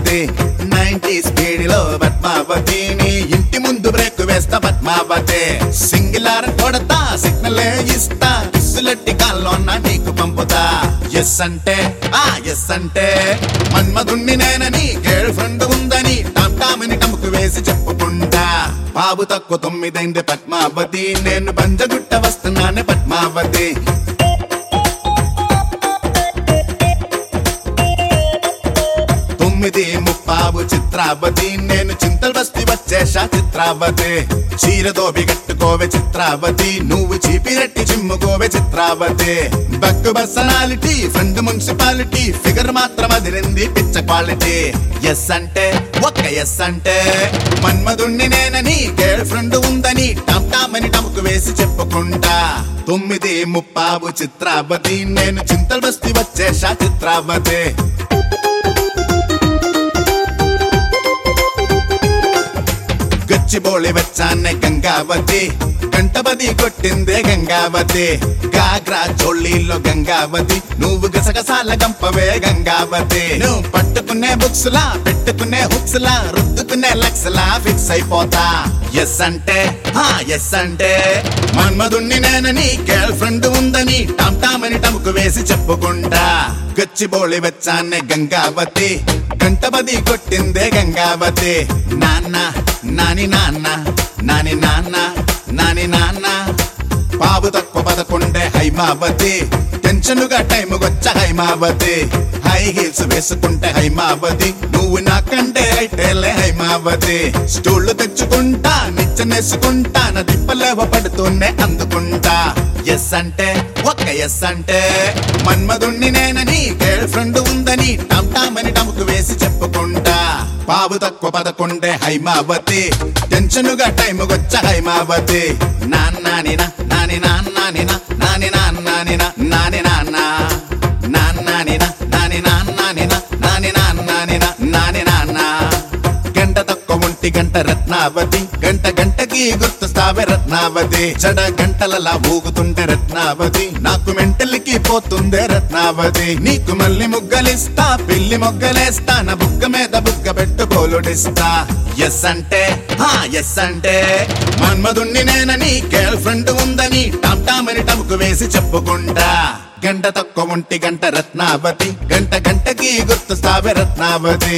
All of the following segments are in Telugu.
పద్మావతి నైన్టీ స్పీడ్ లో పద్మావతి నీ ఇంటి ముందు బ్రేక్ వేస్తా పద్మావతి సింగిలార్ కొడతా సిగ్నల్ ఇస్తా కిస్సులట్టి కాల్లోన నీకు పంపుతా ఎస్ అంటే ఆ ఎస్ అంటే మన్మధుణ్ణి నేనని గర్ల్ ఫ్రెండ్ ఉందని టామ్ టామని టముకు వేసి చెప్పుకుంటా బాబు తక్కువ తొమ్మిదైంది పద్మావతి నేను పంజగుట్ట వస్తున్నాను పద్మావతి తొమ్మిది ముప్పావు చిత్రావతి నేను చింతల్ బస్తి వచ్చేశా చిత్రావతి చీరతో బిగట్టుకోవే చిత్రావతి నువ్వు చీపిరెట్టి చిమ్ముకోవే చిత్రావతి బక్కు బర్సనాలిటీ ఫ్రెండ్ మున్సిపాలిటీ ఫిగర్ మాత్రం అదిరింది పిచ్చ క్వాలిటీ ఎస్ అంటే ఒక్క ఎస్ అంటే మన్మధుణ్ణి నేనని గర్ల్ ఫ్రెండ్ ఉందని టమ్ టామ్ అని టముకు వేసి చెప్పుకుంటా తొమ్మిది ముప్పావు చిత్రావతి నేను చింతల్ బస్తి వచ్చేశా చిత్రావతి గచ్చిబోళి వచ్చానే గంగావతి కంటబది కొట్టిందే గంగావతి గాగ్రా చోళ్ళీలో గంగావతి నువ్వు గసగసాల గంపవే గంగావతి నువ్వు పట్టుకునే బుక్స్ లా పెట్టుకునే హుక్స్ లా రుద్దుకునే లక్స్ లా ఫిక్స్ అయిపోతా ఎస్ అంటే హా ఎస్ అంటే మన్మధుణ్ణి నేనని గర్ల్ ఫ్రెండ్ ఉందని టామ్ టామ్ అని టముకు వేసి చెప్పుకుంటా గచ్చిబోళి వచ్చానే గంగావతి కంటబది కొట్టిందే గంగావతి నాన్న నాని నాన్న నాని నాన్న నాని నాన్న పావు తక్కువ పదకొండే హైమావతి టెన్షన్గా టైం వచ్చ హైమావతి హై హీల్స్ వేసుకుంటే హైమావతి నువ్వు నాకంటే అయితేలే హైమావతి స్టూళ్ళు తెచ్చుకుంటా నిచ్చనేసుకుంటా నా దిప్పలేవ పడుతూనే అందుకుంటా ఎస్ అంటే ఒక్క ఎస్ అంటే మన్మధుణ్ణి నేనని గర్ల్ ఫ్రెండ్ ఉందని టమ్ టామ్ అని టముకు వేసి చెప్పుకుంటా పావు తక్కువ పదకొండే హైమావతి టెన్షన్గా టైం వచ్చ హైమావతి నాన్నాని నా నాని నాన్నాని నా నాని నాన్నాని నా నాని నాన్న నాన్నాని నా నాని నాన్నాని నా నాని నాన్నాని నా నాని నాన్న గంట తక్కువ ఒంటి గంట రత్నావతి గంట గంటకి గుర్తుస్తావే రత్నావతి చెడ గంటలలా ఊగుతుంటే రత్నావతి నాకు మెంటలికి పోతుందే రత్నావతి నీకు మళ్ళీ ముగ్గలిస్తా పిల్లి మొగ్గలేస్తా నా బుగ్గ మీద బుగ్గ పెట్టు కోలుడిస్తా ఎస్ అంటే హా ఎస్ అంటే మన్మధుణ్ణి నేనని గర్ల్ ఫ్రెండ్ ఉందని టామ్ టామ్ అని టముకు వేసి చెప్పుకుంటా గంట తక్కువ ఒంటి గంట రత్నావతి గంట గంటకి గుర్తుస్తావే రత్నావతి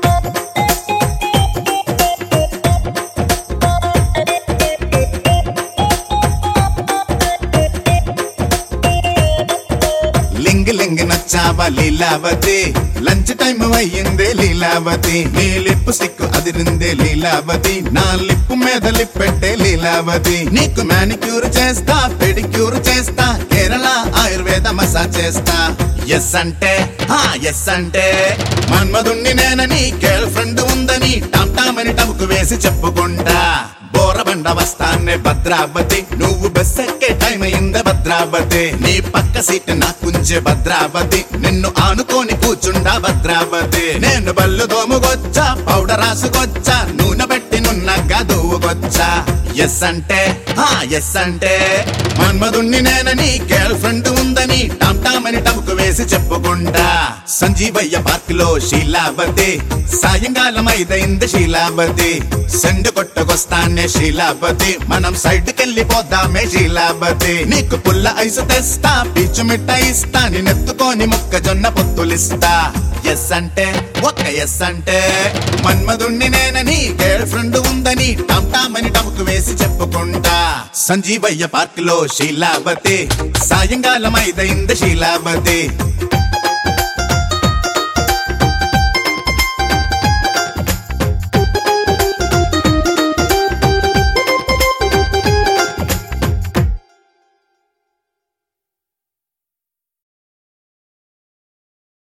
లింగ్ లింగ్ నచ్చావా లీలావతి లంచ్ టైం అయ్యిందే లీలావతి నీ లిప్ స్టిక్ అదిరిందే లీలావతి నా లిప్ మీద లిప్ పెట్టే లీలావతి నీకు మానిక్యూర్ చేస్తా పెడిక్యూర్ చేస్తా కేరళ ఆయుర్వేద మసాజ్ చేస్తా ఎస్ అంటే హా ఎస్ అంటే మన్మధుణ్ణి నేనని గర్ల్ ఫ్రెండ్ ఉందని టామ్ టామ్ అని టముకు వేసి చెప్పుకుంటా బోరబండ వస్తానే భద్రావతి నువ్వు బస్ ఎక్కే టైం అయిందే భద్రావతి నీ పక్క సీట్ నాకుంచే భద్రావతి నిన్ను ఆనుకొని కూర్చుండా భద్రావతి నేను బల్లు దోముకొచ్చా పౌడర్ రాసుకొచ్చా నూనె పెట్టి నున్నగా దూవుకొచ్చా ఎస్ అంటే హా ఎస్ అంటే మన్మధుణ్ణి నేనని గర్ల్ ఫ్రెండ్ ఉందని టామ్ టామ్ అని టముకు వేసి చెప్పుకుంటా సంజీవయ్య పార్క్ లో శీలావతి సాయంకాలం ఐదైంది శీలావతి సెండు కొట్టుకొస్తానే శీలావతి మనం సైడ్ కెళ్ళిపోదామే శీలావతి నీకు పుల్ల ఐసు తెస్తా పీచు మిఠాయి ఇస్తా నిన్నెత్తుకొని మొక్కజొన్న పొత్తులిస్తా ఎస్ అంటే ఒక్క ఎస్ అంటే మన్మధుణ్ణి నేనని గర్ల్ ఫ్రెండ్ ఉందని టామ్ టామ్ అని టముకు వేసి చెప్పుకుంటా సంజీవయ్య పార్క్ లో శీలావతి సాయంకాలం ఐదైంది శీలావతి